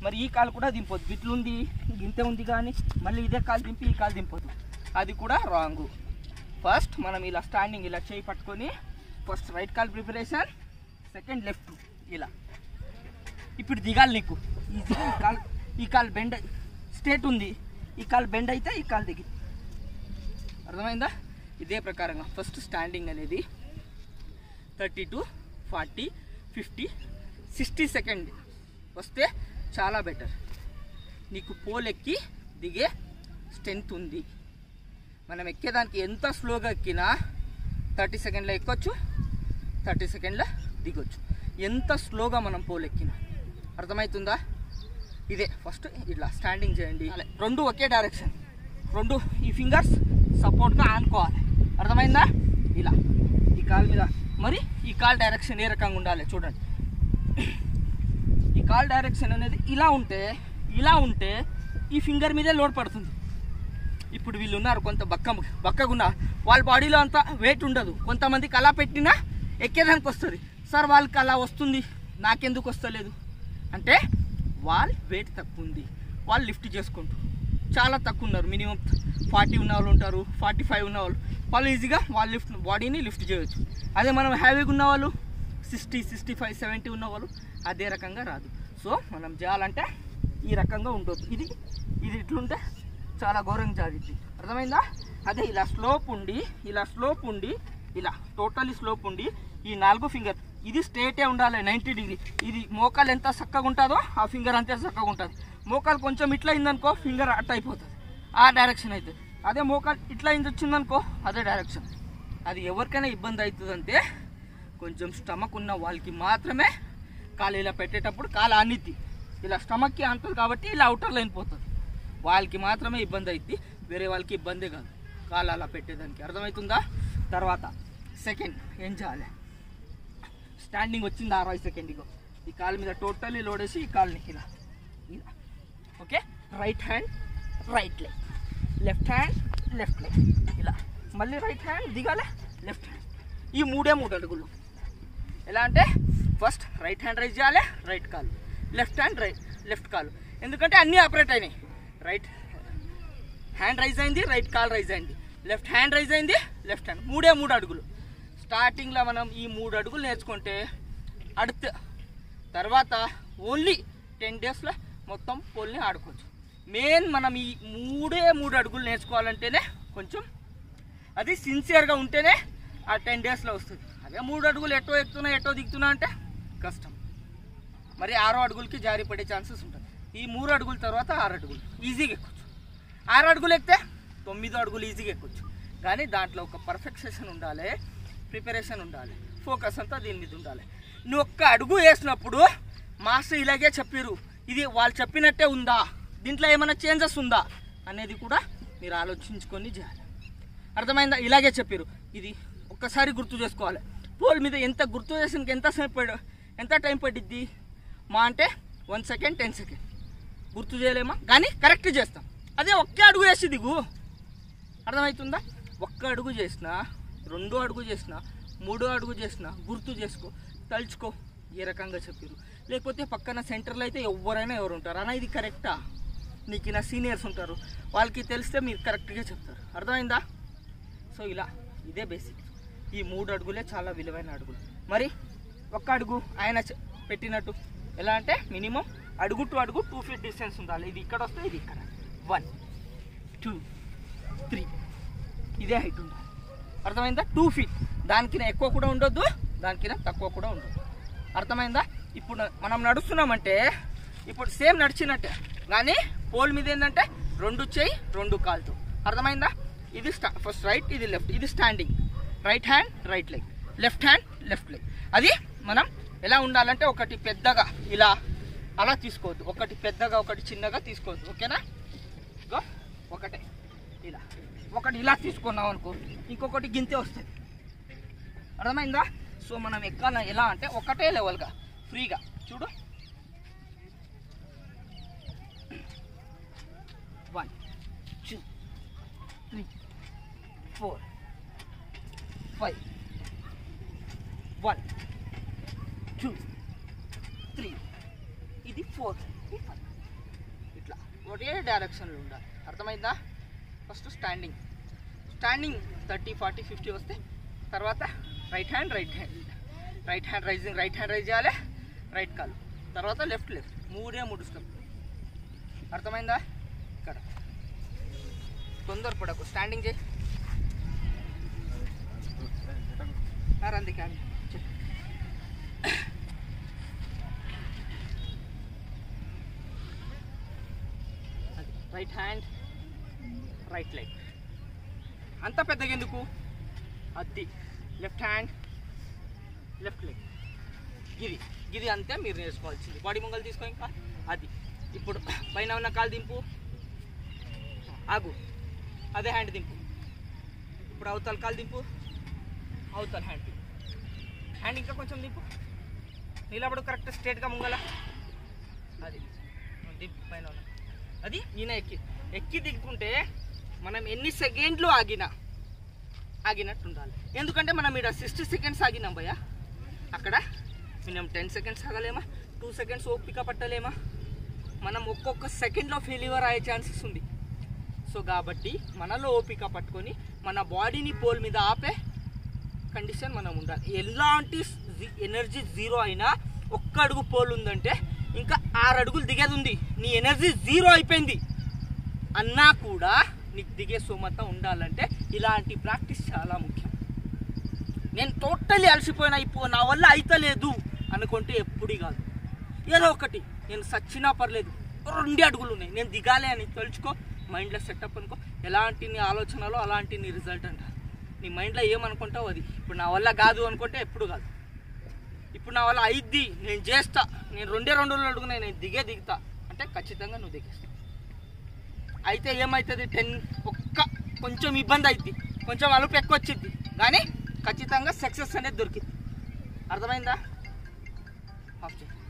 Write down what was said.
మరి ఈ కాలు కూడా దింపొద్దు ఇట్లుంది గింతే ఉంది కానీ మళ్ళీ ఇదే కాలు దింపి ఈ కాలు దింపొద్దు అది కూడా రాంగు ఫస్ట్ మనం ఇలా స్టాండింగ్ ఇలా చేయి పట్టుకొని ఫస్ట్ రైట్ కాల్ ప్రిపరేషన్ సెకండ్ లెఫ్ట్ ఇలా ఇప్పుడు దిగాలి నీకు ఈ ఈ కాల్ ఈ కాల్ బెండ్ స్టేట్ ఉంది ఈ కాల్ బెండ్ అయితే ఈ కాల్ దిగి అర్థమైందా ఇదే ప్రకారంగా ఫస్ట్ స్టాండింగ్ అనేది thirty to forty fifty sixty second వస్తే చాలా బెటర్ నీకు పోల్ ఎక్కి దిగే స్ట్రెంత్ ఉంది మనం ఎక్కేదానికి ఎంత స్లోగా ఎక్కినా థర్టీ సెకండ్లో ఎక్కొచ్చు థర్టీ సెకండ్లో దిగొచ్చు ఎంత స్లోగా మనం పోల్ ఎక్కినా అర్థమవుతుందా ఇదే ఫస్ట్ ఇట్లా స్టాండింగ్ చేయండి అలా రెండు ఒకే డైరెక్షన్ రెండు ఈ ఫింగర్స్ సపోర్ట్గా ఆనుకోవాలి అర్థమైందా ఇలా ఈ కాల్ మీద మరి ఈ కాల్ డైరెక్షన్ ఏ రకంగా ఉండాలి చూడండి ఈ కాల్ డైరెక్షన్ అనేది ఇలా ఉంటే ఇలా ఉంటే ఈ ఫింగర్ మీదే లోడ్ పడుతుంది ఇప్పుడు వీళ్ళు ఉన్నారు కొంత బక్క బక్కగున్నారు వాళ్ళ బాడీలో అంత వెయిట్ ఉండదు కొంతమందికి అలా పెట్టినా ఎక్కేదానికి వస్తుంది సార్ వాళ్ళకి అలా వస్తుంది నాకెందుకు వస్తలేదు అంటే వాళ్ళ వెయిట్ తక్కువ ఉంది వాళ్ళు లిఫ్ట్ చేసుకుంటారు చాలా తక్కువ ఉన్నారు మినిమం ఫార్టీ ఉన్న వాళ్ళు ఉంటారు ఫార్టీ ఫైవ్ ఉన్న వాళ్ళు వాళ్ళు ఈజీగా వాళ్ళ లిఫ్ట్ బాడీని లిఫ్ట్ చేయొచ్చు అదే మనం హ్యావీగా ఉన్న వాళ్ళు సిక్స్టీ సిక్స్టీ ఫైవ్ సెవెంటీ ఉన్న వాళ్ళు అదే రకంగా రాదు సో మనం చేయాలంటే ఈ రకంగా ఉండొద్దు ఇది ఇది ఇట్లుంటే చాలా ఘోరంగా జారిద్ది అర్థమైందా అదే ఇలా స్లోప్ ఉండి ఇలా స్లోప్ ఉండి ఇలా టోటలీ స్లోప్ ఉండి ఈ నాలుగు ఫింగర్ ఇది స్ట్రేటే ఉండాలి నైంటీ డిగ్రీ ఇది మోకాలు ఎంత చక్కగా ఉంటుందో ఆ ఫింగర్ అంతే చక్కగా ఉంటుంది మోకాలు కొంచెం ఇట్లా అయిందనుకో ఫింగర్ అట్ అయిపోతుంది ఆ డైరెక్షన్ అయితే అదే మోకాలు ఇట్లా అయింది వచ్చిందనుకో అదే డైరెక్షన్ అది ఎవరికైనా ఇబ్బంది అవుతుందంటే కొంచెం స్టమక్ ఉన్న వాళ్ళకి మాత్రమే కాలు ఇలా పెట్టేటప్పుడు కాలు అన్నిద్ది ఇలా స్టమక్కి అంటుంది కాబట్టి ఇలా అవుటర్ లైన్ పోతుంది వాళ్ళకి మాత్రమే ఇబ్బంది అవుద్ది వేరే వాళ్ళకి ఇబ్బందే కాదు కాలు అలా పెట్టేదానికి అర్థమవుతుందా తర్వాత సెకండ్ ఏం చేయాలి స్టాండింగ్ వచ్చింది అరవై సెకండ్ ఇగో ఈ కాలు మీద టోటల్లీ లోడేసి ఈ కాలుని ఇలా ఇలా okay right hand right leg left hand left leg ఇలా మళ్ళీ రైట్ హ్యాండ్ దిగాలి లెఫ్ట్ హ్యాండ్ ఈ మూడే మూడు అడుగులు ఎలా అంటే ఫస్ట్ రైట్ హ్యాండ్ రైజ్ చేయాలి రైట్ కాలు లెఫ్ట్ హ్యాండ్ రైట్ లెఫ్ట్ కాలు ఎందుకంటే అన్నీ ఆపరేట్ అయినాయి రైట్ హ్యాండ్ రైజ్ అయింది రైట్ కాల్ రైజ్ అయింది లెఫ్ట్ హ్యాండ్ రైజ్ అయింది లెఫ్ట్ హ్యాండ్ మూడే మూడు అడుగులు స్టార్టింగ్లో మనం ఈ మూడు అడుగులు నేర్చుకుంటే అడుత తర్వాత ఓన్లీ టెన్ డేస్లో మొత్తం పోల్ని ఆడుకోవచ్చు మెయిన్ మనం ఈ మూడే మూడు అడుగులు నేర్చుకోవాలంటేనే కొంచెం అది సిన్సియర్గా ఉంటేనే ఆ టెన్ డేస్లో వస్తుంది అదే మూడు అడుగులు ఎటో ఎక్కుతున్నా ఎటో దిగుతున్నా అంటే కష్టం మరి ఆరో అడుగులకి జారి పడే ఛాన్సెస్ ఉంటుంది ఈ మూడు అడుగుల తర్వాత ఆరు అడుగులు ఈజీగా ఎక్కొచ్చు ఆరు అడుగులు ఎక్కితే తొమ్మిదో అడుగులు ఈజీగా ఎక్కొచ్చు కానీ దాంట్లో ఒక పర్ఫెక్షన్ ఉండాలి ప్రిపరేషన్ ఉండాలి ఫోకస్ అంతా దీని మీద ఉండాలి నువ్వు ఒక్క అడుగు వేసినప్పుడు మాస్టర్ ఇలాగే చెప్పారు ఇది వాళ్ళు చెప్పినట్టే ఉందా దీంట్లో ఏమైనా చేంజెస్ ఉందా అనేది కూడా మీరు ఆలోచించుకొని చేయాలి అర్థమైందా ఇలాగే చెప్పారు ఇది ఒక్కసారి గుర్తు చేసుకోవాలి పోల్ మీద ఎంత గుర్తు చేసిన ఎంత సేపు పడు- ఎంత టైం పట్టిద్ది మా అంటే వన్ సెకండ్ టెన్ సెకండ్ గుర్తు చేయలేమా కానీ కరెక్ట్ చేస్తాం అదే ఒకే అడుగు వేసి దిగు అర్థమవుతుందా ఒక్క అడుగు చేసినా రెండో అడుగు చేసినా మూడో అడుగు చేసినా గుర్తు చేసుకో తలుచుకో ఏ రకంగా చెప్పారు లేకపోతే పక్కన సెంటర్లో అయితే ఎవరైనా ఎవరు ఉంటారు అన్న ఇది కరెక్టా నీకు నా సీనియర్స్ ఉంటారు వాళ్ళకి తెలిస్తే మీరు కరెక్ట్గా చెప్తారు అర్థమైందా సో ఇలా ఇదే బేసిక్ ఈ మూడు అడుగులే చాలా విలువైన అడుగులు మరి ఒక్క అడుగు ఆయన చె- పెట్టినట్టు ఎలా అంటే మినిమం అడుగు టు అడుగు టూ ఫీట్ డిస్టెన్స్ ఉండాలి ఇది ఇక్కడ వస్తే ఇది ఇక్కడ వన్ టూ త్రీ ఇదే హైట్ ఉండాలి అర్థమైందా టూ ఫీట్ దానికిన ఎక్కువ కూడా ఉండొద్దు దానికిన తక్కువ కూడా ఉండొద్దు అర్థమైందా ఇప్పుడు మనం నడుస్తున్నామంటే ఇప్పుడు సేమ్ నడిచినట్టే కానీ పోల్ మీద ఏంటంటే రెండు చేయి రెండు కాలుతో అర్థమైందా ఇది స్టా ఫస్ట్ రైట్ ఇది లెఫ్ట్ ఇది standing right hand right leg left hand left leg అది మనం ఎలా ఉండాలంటే ఒకటి పెద్దగా ఇలా అలా తీసుకోవద్దు ఒకటి పెద్దగా ఒకటి చిన్నగా తీసుకోవద్దు ఓకేనా ఇగో ఒకటే ఇలా ఒకటి ఇలా తీసుకున్నాం అనుకో ఇంకొకటి గింతే వస్తుంది అర్థమైందా సో మనం ఎక్కాల ఎలా అంటే ఒకటే లెవెల్గా ఫ్రీగా చూడు one two three four five one two three ఇది ఫోర్ ఇట్లా ఒకే డైరెక్షన్లో ఉండాలి అర్థమైందా first standing standing thirty forty fifty వస్తే తర్వాత right hand right hand right hand raising right hand raise చేయాలి రైట్ కాల్ తర్వాత లెఫ్ట్ లెఫ్ట్ మూడే మూడు స్టెప్ అర్థమైందా ఇక్కడ తొందరపడకు స్టాండింగ్ చేయి రంది కానీ రైట్ హ్యాండ్ రైట్ లెగ్ అంత పెద్దగా ఎందుకు అది లెఫ్ట్ హ్యాండ్ లెఫ్ట్ లెగ్ గిది గిది అంతే మీరు నేర్చుకోవాల్సింది బాడీ ముంగలు తీసుకో ఇంకా అది ఇప్పుడు పైన ఉన్న కాలు దింపు ఆగు అదే హ్యాండ్ దింపు ఇప్పుడు అవతల కాలు దింపు అవతల హ్యాండ్ దింపు హ్యాండ్ ఇంకా కొంచెం దింపు నిలబడు కరెక్ట్ స్ట్రేట్గా ముంగల అది దింపు పైన ఉన్న అది ఈయన ఎక్కి ఎక్కి దిగుకుంటే మనం ఎన్ని సెకండ్లు ఆగినా ఆగినట్టు ఉండాలి ఎందుకంటే మనం ఇక్కడ సిక్స్టీ సెకండ్స్ ఆగినాం భయ్య అక్కడ మినిమం టెన్ సెకండ్స్ ఆగలేమా టూ సెకండ్స్ ఓపిక పట్టలేమా మనం ఒక్కొక్క సెకండ్లో ఫెయిల్యూర్ అయ్యే ఛాన్సెస్ ఉంది సో కాబట్టి మనలో ఓపిక పట్టుకొని మన బాడీని పోల్ మీద ఆపే కండిషన్ మనం ఉండాలి ఎలాంటి ఎనర్జీ జీరో అయినా ఒక్క అడుగు పోల్ ఉందంటే ఇంకా ఆరు అడుగులు దిగేది ఉంది నీ ఎనర్జీ జీరో అయిపోయింది అన్నా కూడా నీకు దిగే సోమత ఉండాలంటే ఇలాంటి ప్రాక్టీస్ చాలా ముఖ్యం నేను టోటల్లీ అలసిపోయినా ఇప్పుడు నా వల్ల అయితలేదు అనుకుంటే ఎప్పుడు కాదు ఏదో ఒకటి నేను సచ్చినా పర్లేదు రెండు అడుగులు ఉన్నాయి నేను దిగాలి అని తెలుసుకో మైండ్లో సెటప్ అనుకో ఎలాంటి నీ ఆలోచనలో అలాంటి నీ రిజల్ట్ అంట నీ మైండ్లో ఏమనుకుంటావు అది ఇప్పుడు నా వల్ల కాదు అనుకుంటే ఎప్పుడు కాదు ఇప్పుడు నా వల్ల అయిద్ది నేను చేస్తా నేను రెండే రెండు రోజులు అడుగునా నేను దిగే దిగుతా అంటే ఖచ్చితంగా నువ్వు దిగేస్తావు అయితే ఏమవుతుంది టెన్ ఒక్క కొంచెం ఇబ్బంది అవుద్ది కొంచెం అలుపు ఎక్కువ వచ్చింది కానీ ఖచ్చితంగా సక్సెస్ అనేది దొరికింది అర్థమైందా ఆఫ్ చేయి